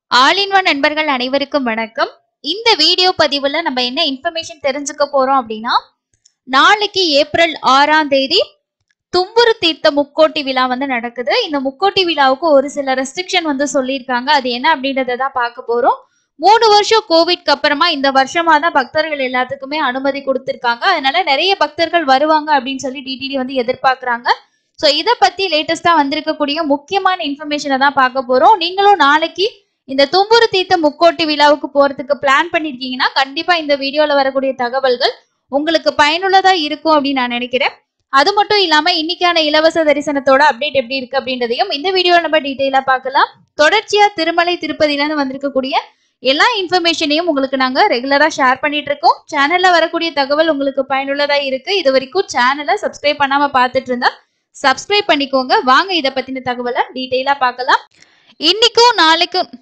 all in one நண்பர்கள் அனைவருக்கும் வணக்கம் இந்த வீடியோ பதிவுல நம்ம என்ன இன்ஃபர்மேஷன் தெரிஞ்சுக்க போறோம் அப்படின்னா நாளைக்கு ஏப்ரல் ஆறாம் தேதி தும்புரு தீர்த்த முக்கோட்டி விழா வந்து நடக்குது இந்த முக்கோட்டி விழாவுக்கு ஒரு சில ரெஸ்ட்ரிக்ஷன் வந்து சொல்லியிருக்காங்க அது என்ன அப்படின்றத தான் பார்க்க போறோம் மூணு வருஷம் கோவிட்க்கு அப்புறமா இந்த வருஷமா தான் பக்தர்கள் எல்லாத்துக்குமே அனுமதி கொடுத்திருக்காங்க அதனால நிறைய பக்தர்கள் வருவாங்க அப்படின்னு சொல்லி டிடிடி வந்து எதிர்பார்க்கறாங்க ஸோ இதை பத்தி லேட்டஸ்டா வந்திருக்கக்கூடிய முக்கியமான இன்ஃபர்மேஷனை தான் பார்க்க போறோம் நீங்களும் நாளைக்கு இந்த தும்புரு தீர்த்த முக்கோட்டி விழாவுக்கு போறதுக்கு பிளான் பண்ணிருக்கீங்கன்னா கண்டிப்பா இந்த வீடியோல வரக்கூடிய தகவல்கள் உங்களுக்கு பயனுள்ளதா இருக்கும் அப்படின்னு நான் நினைக்கிறேன் அது மட்டும் இல்லாம இன்னைக்கான இலவச தரிசனத்தோட அப்டேட் எப்படி இருக்கு அப்படின்றதையும் இந்த வீடியோல நம்ம டீட்டெயிலா பார்க்கலாம் தொடர்ச்சியா திருமலை திருப்பதியில இருந்து வந்திருக்கக்கூடிய எல்லா இன்ஃபர்மேஷனையும் உங்களுக்கு நாங்க ரெகுலரா ஷேர் பண்ணிட்டு இருக்கோம் சேனல்ல வரக்கூடிய தகவல் உங்களுக்கு பயனுள்ளதா இருக்கு இது வரைக்கும் சேனலை சப்ஸ்கிரைப் பண்ணாம பார்த்துட்டு இருந்தா சப்ஸ்கிரைப் பண்ணிக்கோங்க வாங்க இதை பத்தின தகவலை டீட்டெயிலா பார்க்கலாம் இன்னைக்கும் நாளைக்கும்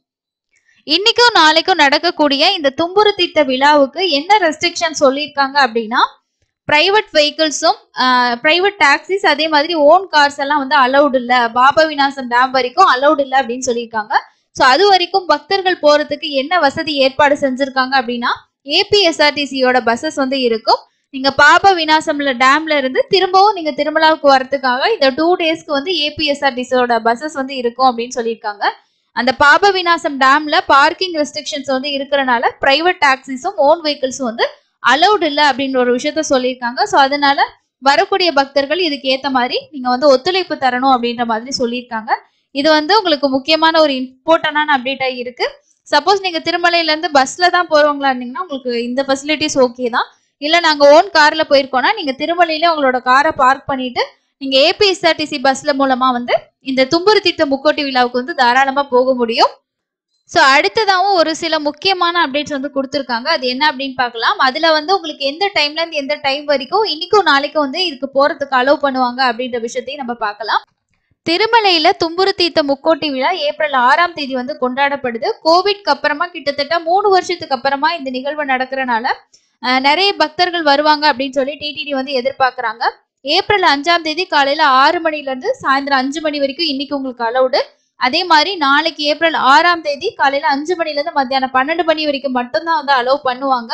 இன்னைக்கும் நாளைக்கும் நடக்கக்கூடிய இந்த தும்புரு தீர்த்த விழாவுக்கு என்ன ரெஸ்ட்ரிக்ஷன் சொல்லியிருக்காங்க அப்படின்னா பிரைவேட் வெஹிக்கிள்ஸும் பிரைவேட் டாக்ஸிஸ் அதே மாதிரி ஓன் கார்ஸ் எல்லாம் வந்து அலௌட் இல்ல பாபா விநாசம் டேம் வரைக்கும் அலௌட் இல்ல அப்படின்னு சொல்லியிருக்காங்க ஸோ அது வரைக்கும் பக்தர்கள் போறதுக்கு என்ன வசதி ஏற்பாடு செஞ்சிருக்காங்க அப்படின்னா ஏபிஎஸ்ஆர்டிசியோட பஸ்ஸஸ் வந்து இருக்கும் நீங்க பாபா விநாசம்ல டேம்ல இருந்து திரும்பவும் நீங்க திருமலாவுக்கு வரதுக்காக இந்த டூ டேஸ்க்கு வந்து ஏபிஎஸ்ஆர்டிசியோட பஸ்ஸஸ் வந்து இருக்கும் அப்படின்னு சொல்லியிருக்காங்க அந்த பாப விநாசம் டேம்ல பார்க்கிங் ரெஸ்ட்ரிக்ஷன்ஸ் வந்து இருக்கிறனால பிரைவேட் டாக்ஸிஸும் ஓன் வெஹிக்கிள்ஸும் வந்து அலௌட் இல்லை அப்படின்ற ஒரு விஷயத்த சொல்லியிருக்காங்க ஸோ அதனால வரக்கூடிய பக்தர்கள் இதுக்கு ஏத்த மாதிரி நீங்க வந்து ஒத்துழைப்பு தரணும் அப்படின்ற மாதிரி சொல்லியிருக்காங்க இது வந்து உங்களுக்கு முக்கியமான ஒரு இம்பார்ட்டன்டான அப்டேட்டா இருக்கு சப்போஸ் நீங்க திருமலையில இருந்து பஸ்ல தான் போறவங்களா இருந்தீங்கன்னா உங்களுக்கு இந்த ஃபெசிலிட்டிஸ் ஓகே தான் இல்ல நாங்க ஓன் கார்ல போயிருக்கோம்னா நீங்க திருமலையில உங்களோட காரை பார்க் பண்ணிட்டு நீங்க ஏபிஎஸ்ஆர்டிசி பஸ்ல மூலமா வந்து இந்த தும்புரு தீர்த்த முக்கோட்டி விழாவுக்கு வந்து தாராளமா போக முடியும் ஸோ அடுத்ததாகவும் ஒரு சில முக்கியமான அப்டேட்ஸ் வந்து கொடுத்துருக்காங்க அது என்ன அப்படின்னு பார்க்கலாம் அதுல வந்து உங்களுக்கு எந்த டைம்ல இருந்து எந்த டைம் வரைக்கும் இன்னைக்கும் நாளைக்கும் வந்து இதுக்கு போறதுக்கு அலோவ் பண்ணுவாங்க அப்படின்ற விஷயத்தையும் நம்ம பார்க்கலாம் திருமலையில தும்புரு தீர்த்த முக்கோட்டி விழா ஏப்ரல் ஆறாம் தேதி வந்து கொண்டாடப்படுது கோவிட்க்கு அப்புறமா கிட்டத்தட்ட மூணு வருஷத்துக்கு அப்புறமா இந்த நிகழ்வு நடக்கிறனால அஹ், நிறைய பக்தர்கள் வருவாங்க அப்படின்னு சொல்லி டிடிடி வந்து எதிர்பார்க்கறாங்க ஏப்ரல் அஞ்சாம் தேதி காலையில ஆறு மணில இருந்து சாயந்தரம் அஞ்சு மணி வரைக்கும் இன்னைக்கு உங்களுக்கு அலௌடு அதே மாதிரி நாளைக்கு ஏப்ரல் ஆறாம் தேதி காலையில அஞ்சு மணில இருந்து மத்தியானம் பன்னெண்டு மணி வரைக்கும் மட்டும்தான் வந்து அலோவ் பண்ணுவாங்க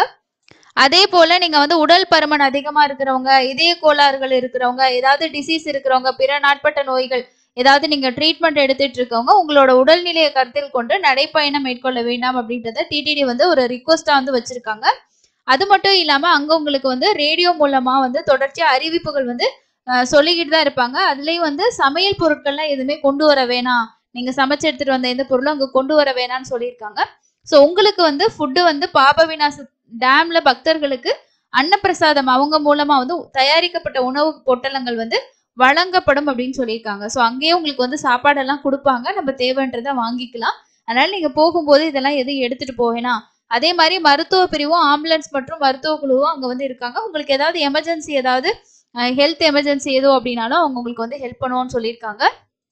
அதே போல நீங்க வந்து உடல் பருமன் அதிகமா இருக்கிறவங்க இதய கோளாறுகள் இருக்கிறவங்க ஏதாவது டிசீஸ் இருக்கிறவங்க பிற நாட்பட்ட நோய்கள் ஏதாவது நீங்க ட்ரீட்மெண்ட் எடுத்துட்டு இருக்கவங்க உங்களோட உடல்நிலையை கருத்தில் கொண்டு நடைப்பயணம் மேற்கொள்ள வேண்டாம் அப்படின்றத டிடிடி வந்து ஒரு ரிக்வஸ்டா வந்து வச்சிருக்காங்க அது மட்டும் இல்லாம அங்க உங்களுக்கு வந்து ரேடியோ மூலமா வந்து தொடர்ச்சியா அறிவிப்புகள் வந்து அஹ், சொல்லிக்கிட்டு தான் இருப்பாங்க அதுலயும் வந்து சமையல் பொருட்கள்லாம் எதுவுமே கொண்டு வர வேணாம் நீங்க சமைச்சு எடுத்துட்டு வந்த எந்த பொருளும் அங்க கொண்டு வர வேணாம்னு சொல்லியிருக்காங்க ஸோ உங்களுக்கு வந்து ஃபுட்டு வந்து பாப விநாச டேம்ல பக்தர்களுக்கு அன்னப்பிரசாதம் அவங்க மூலமா வந்து தயாரிக்கப்பட்ட உணவு பொட்டலங்கள் வந்து வழங்கப்படும் அப்படின்னு சொல்லியிருக்காங்க ஸோ அங்கேயே உங்களுக்கு வந்து சாப்பாடெல்லாம் கொடுப்பாங்க நம்ம தேவைன்றதை வாங்கிக்கலாம் அதனால நீங்க போகும்போது இதெல்லாம் எதுவும் எடுத்துட்டு போவேணாம் அதே மாதிரி மருத்துவ பிரிவும் ஆம்புலன்ஸ் மற்றும் மருத்துவ குழுவும் அங்க வந்து இருக்காங்க உங்களுக்கு ஏதாவது எமர்ஜென்சி ஏதாவது ஹெல்த் எமர்ஜென்சி எதுவும் அப்படின்னாலும் அவங்க உங்களுக்கு வந்து ஹெல்ப் பண்ணுவோம்னு சொல்லியிருக்காங்க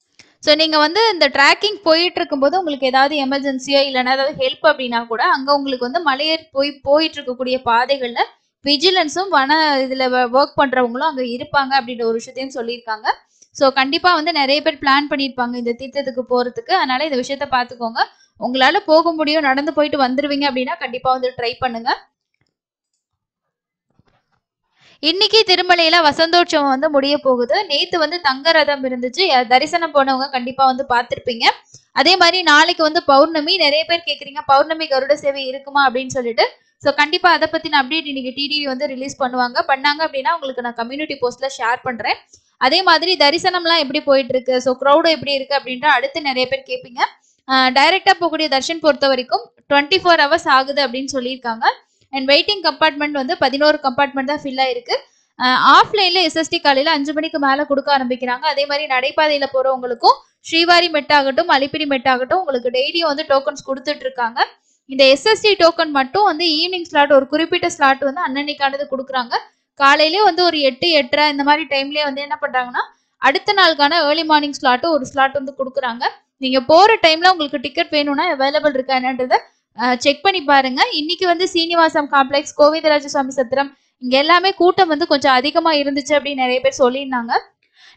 ஸோ நீங்க வந்து இந்த ட்ராக்கிங் போயிட்டு இருக்கும்போது உங்களுக்கு ஏதாவது எமர்ஜென்சியோ இல்லைன்னா ஏதாவது ஹெல்ப் அப்படின்னா கூட அங்க உங்களுக்கு வந்து மலையேறி போய் போயிட்டு இருக்கக்கூடிய பாதைகள்ல விஜிலன்ஸும் வன இதுல ஒர்க் பண்றவங்களும் அங்க இருப்பாங்க அப்படின்ற ஒரு விஷயத்தையும் சொல்லியிருக்காங்க ஸோ கண்டிப்பா வந்து நிறைய பேர் பிளான் பண்ணியிருப்பாங்க இந்த தீர்த்தத்துக்கு போறதுக்கு அதனால இந்த விஷயத்த பார்த்துக்கோங்க உங்களால போக முடியும் நடந்து போயிட்டு வந்துருவீங்க அப்படின்னா கண்டிப்பா வந்து ட்ரை பண்ணுங்க இன்னைக்கு திருமலையில வசந்தோற்சவம் வந்து முடிய போகுது நேத்து வந்து தங்க ரதம் இருந்துச்சு ய- தரிசனம் போனவங்க கண்டிப்பா வந்து பார்த்திருப்பீங்க அதே மாதிரி நாளைக்கு வந்து பௌர்ணமி நிறைய பேர் கேக்குறீங்க பௌர்ணமி கருட சேவை இருக்குமா அப்படின்னு சொல்லிட்டு ஸோ கண்டிப்பா அதை பத்தின அப்டேட் இன்னைக்கு டிடிவி வந்து ரிலீஸ் பண்ணுவாங்க பண்ணாங்க அப்படின்னா உங்களுக்கு நான் கம்யூனிட்டி போஸ்ட்ல ஷேர் பண்றேன் அதே மாதிரி தரிசனம்லாம் எப்படி போயிட்டு இருக்கு ஸோ க்ரௌடு எப்படி இருக்கு அப்படின்ற அடுத்து நிறைய பேர் கேட்பீங்க டைரக்டா போகக்கூடிய தர்ஷன் பொறுத்த வரைக்கும் டுவெண்ட்டி ஃபோர் ஹவர்ஸ் ஆகுது அப்படின்னு சொல்லியிருக்காங்க அண்ட் வெயிட்டிங் கம்பார்ட்மெண்ட் வந்து பதினோரு கம்பார்ட்மெண்ட் தான் ஃபில் ஆயிருக்கு ஆஃப்லைன்ல எஸ்எஸ்டி காலையில அஞ்சு மணிக்கு மேல கொடுக்க ஆரம்பிக்கிறாங்க அதே மாதிரி நடைபாதையில போறவங்களுக்கும் ஸ்ரீவாரி மெட் ஆகட்டும் அலிப்பிரி மெட் ஆகட்டும் உங்களுக்கு டெய்லியும் வந்து டோக்கன்ஸ் கொடுத்துட்டு இருக்காங்க இந்த எஸ்எஸ்டி டோக்கன் மட்டும் வந்து ஈவினிங் ஸ்லாட் ஒரு குறிப்பிட்ட ஸ்லாட் வந்து அன்னன்னைக்கானது கொடுக்குறாங்க காலையிலேயே வந்து ஒரு எட்டு எட்டரை இந்த மாதிரி டைம்லயே வந்து என்ன பண்றாங்கன்னா அடுத்த நாளுக்கான ஏர்லி மார்னிங் ஸ்லாட் ஒரு ஸ்லாட் வந்து கொடுக்குறாங்க நீங்க போற டைம்ல உங்களுக்கு டிக்கெட் வேணும்னா அவைலபிள் இருக்கா என்னன்றத செக் பண்ணி பாருங்க இன்னைக்கு வந்து சீனிவாசம் காம்ப்ளெக்ஸ் கோவிந்தராஜ சுவாமி சத்திரம் இங்க எல்லாமே கூட்டம் வந்து கொஞ்சம் அதிகமா இருந்துச்சு அப்படின்னு நிறைய பேர் சொல்லியிருந்தாங்க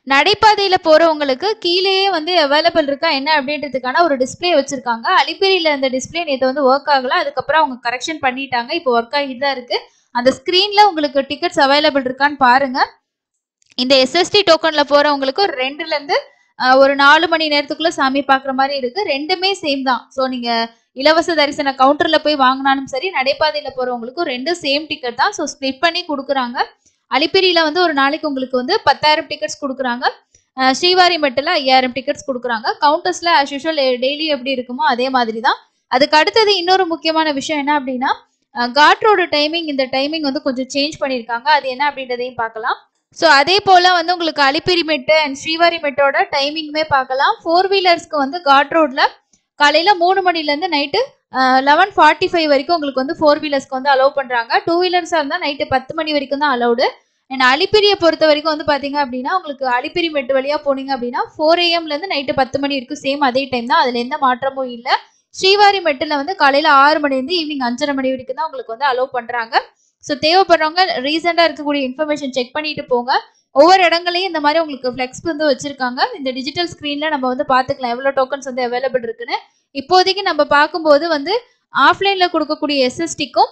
நடைபாதையில போறவங்களுக்கு கீழேயே வந்து அவைலபிள் இருக்கா என்ன அப்படின்றதுக்கான ஒரு டிஸ்ப்ளே வச்சிருக்காங்க அலிப்பேரியில அந்த டிஸ்ப்ளே நேற்று வந்து ஒர்க் ஆகல அதுக்கப்புறம் அவங்க கரெக்ஷன் பண்ணிட்டாங்க இப்போ ஒர்க் ஆகிட்டு தான் இருக்கு அந்த ஸ்க்ரீன்ல உங்களுக்கு டிக்கெட்ஸ் அவைலபிள் இருக்கான்னு பாருங்க இந்த எஸ்எஸ்டி டோக்கன்ல போறவங்களுக்கு ஒரு ரெண்டுல இருந்து அஹ், ஒரு நாலு மணி நேரத்துக்குள்ள சாமி பார்க்குற மாதிரி இருக்கு ரெண்டுமே சேம் தான் ஸோ நீங்க இலவச தரிசன கவுண்டர்ல போய் வாங்கினாலும் சரி நடைபாதையில போறவங்களுக்கும் ரெண்டும் சேம் டிக்கெட் தான் ஸோ ஸ்ப்ளிட் பண்ணி கொடுக்குறாங்க அலிப்பேரியில வந்து ஒரு நாளைக்கு உங்களுக்கு வந்து பத்தாயிரம் டிக்கெட்ஸ் கொடுக்குறாங்க அஹ், ஸ்ரீவாரிமெட்டில் ஐயாயிரம் டிக்கெட்ஸ் கொடுக்குறாங்க கவுண்டர்ஸ்ல ஆஸ் யூஷுவல் டெய்லி எப்படி இருக்குமோ அதே மாதிரி தான் அதுக்கு அடுத்தது இன்னொரு முக்கியமான விஷயம் என்ன அப்படின்னா அஹ், காட் ரோடு டைமிங் இந்த டைமிங் வந்து கொஞ்சம் சேஞ்ச் பண்ணியிருக்காங்க அது என்ன அப்படின்றதையும் பார்க்கலாம் ஸோ அதே போல் வந்து உங்களுக்கு அலிப்பிரி மெட்டு அண்ட் ஸ்ரீவாரி மெட்டோட டைமிங்குமே பார்க்கலாம் ஃபோர் வீலர்ஸ்க்கு வந்து காட் ரோட்ல காலையில் மூணு மணிலேருந்து நைட்டு லெவன் ஃபார்ட்டி ஃபைவ் வரைக்கும் உங்களுக்கு வந்து ஃபோர் வீலர்ஸ்க்கு வந்து அலோவ் பண்ணுறாங்க டூ வீலர்ஸாக இருந்தால் நைட்டு பத்து மணி வரைக்கும் தான் அலௌடு அண்ட் அலிப்பிரியை பொறுத்த வரைக்கும் வந்து பார்த்தீங்க அப்படின்னா உங்களுக்கு அலிப்பிரி மெட்டு வழியாக போனீங்க அப்படின்னா ஃபோர் ஏஎம்லேருந்து நைட்டு பத்து மணி வரைக்கும் சேம் அதே டைம் தான் அதில் எந்த மாற்றமும் இல்லை ஸ்ரீவாரி மெட்டில் வந்து காலையில் ஆறு மணிலேருந்து ஈவினிங் அஞ்சரை மணி வரைக்கும் தான் உங்களுக்கு வந்து அலோவ் பண்ணுறாங்க ஸோ தேவைப்படுறவங்க ரீசெண்டாக இருக்கக்கூடிய இன்ஃபர்மேஷன் செக் பண்ணிட்டு போங்க ஒவ்வொரு இடங்களையும் இந்த மாதிரி உங்களுக்கு ஃப்ளெக்ஸ் வந்து வச்சிருக்காங்க இந்த டிஜிட்டல் ஸ்க்ரீன்ல நம்ம வந்து பார்த்துக்கலாம் எவ்வளோ டோக்கன்ஸ் வந்து அவைலபிள் இருக்குன்னு இப்போதைக்கு நம்ம பார்க்கும்போது வந்து ஆஃப்லைன்ல கொடுக்கக்கூடிய எஸ்எஸ்டிக்கும்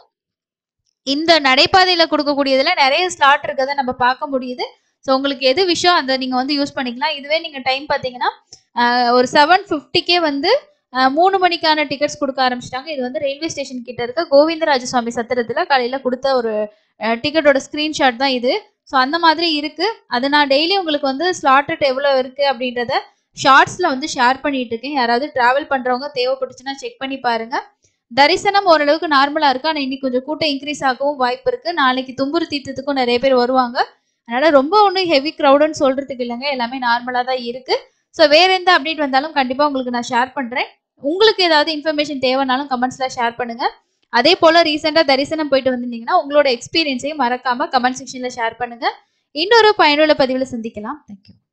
இந்த நடைபாதையில கொடுக்கக்கூடியதுல நிறைய ஸ்லாட் இருக்கதை நம்ம பார்க்க முடியுது ஸோ உங்களுக்கு எது விஷயம் அதை நீங்க வந்து யூஸ் பண்ணிக்கலாம் இதுவே நீங்க டைம் பார்த்தீங்கன்னா ஆஹ், ஒரு செவன் ஃபிஃப்டிக்கே வந்து ஆஹ், மூணு மணிக்கான டிக்கெட்ஸ் கொடுக்க ஆரம்பிச்சிட்டாங்க இது வந்து ரயில்வே ஸ்டேஷன் கிட்ட இருக்க கோவிந்தராஜ சுவாமி சத்திரத்துல காலையில கொடுத்த ஒரு டிக்கெட்டோட ஸ்கிரீன்ஷாட் தான் இது ஸோ அந்த மாதிரி இருக்கு அது நான் டெய்லி உங்களுக்கு வந்து ஸ்லாட்டட் எவ்வளோ இருக்கு அப்படின்றத ஷார்ட்ஸ்ல வந்து ஷேர் பண்ணிட்டு இருக்கேன் யாராவது டிராவல் பண்றவங்க தேவைப்பட்டுச்சுன்னா செக் பண்ணி பாருங்க தரிசனம் ஓரளவுக்கு நார்மலா இருக்கு ஆனா இன்னைக்கு கொஞ்சம் கூட்டம் இன்க்ரீஸ் ஆகவும் வாய்ப்பு இருக்கு நாளைக்கு தும்புரு தீர்த்தத்துக்கும் நிறைய பேர் வருவாங்க அதனால ரொம்ப ஒன்றும் ஹெவி க்ரௌடுன்னு சொல்றதுக்கு இல்லைங்க எல்லாமே நார்மலா தான் இருக்கு ஸோ வேற எந்த அப்டேட் வந்தாலும் கண்டிப்பா உங்களுக்கு நான் ஷேர் பண்றேன் உங்களுக்கு ஏதாவது இன்ஃபர்மேஷன் தேவைனாலும் கமெண்ட்ஸ்ல ஷேர் பண்ணுங்க அதே போல ரீசெண்டா தரிசனம் போயிட்டு வந்திருந்தீங்கன்னா உங்களோட எக்ஸ்பீரியன்ஸையும் மறக்காம கமெண்ட் செக்ஷன்ல ஷேர் பண்ணுங்க இன்னொரு பயனுள்ள பதிவில் சந்திக்கலாம் தேங்க்யூ